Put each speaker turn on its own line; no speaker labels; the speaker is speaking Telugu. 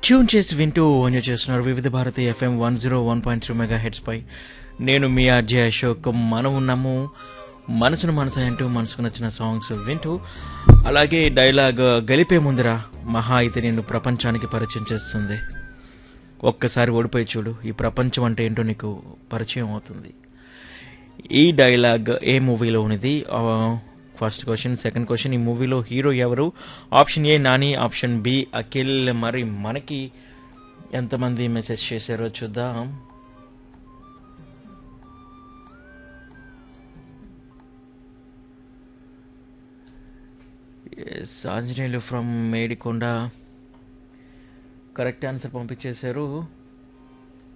ట్యూన్ చేసి వింటూ ఎంజాయ్ చేస్తున్నారు వివిధ Bharati FM one zero one point three mega heads పై నేను మీ ఆర్జే అశోక్ మనం ఉన్నాము మనసును మనసు అంటూ మనసుకు నచ్చిన సాంగ్స్ వింటూ అలాగే డైలాగ్ గలిపే ముందర మహా అయితే నిన్ను ప్రపంచానికి పరిచయం చేస్తుంది ఒక్కసారి ఓడిపోయి చూడు ఈ ప్రపంచం అంటే ఏంటో నీకు పరిచయం అవుతుంది ఈ డైలాగ్ ఏ మూవీలో ఉన్నది ఫస్ట్ క్వశ్చన్ సెకండ్ క్వశ్చన్ ఈ మూవీలో హీరో ఎవరు option A Nani option B Akhil మరి మనకి ఎంతమంది మెసేజ్ చేశారో చూద్దాం yes Anjaneyulu from Medikonda correct answer పంపించేశారు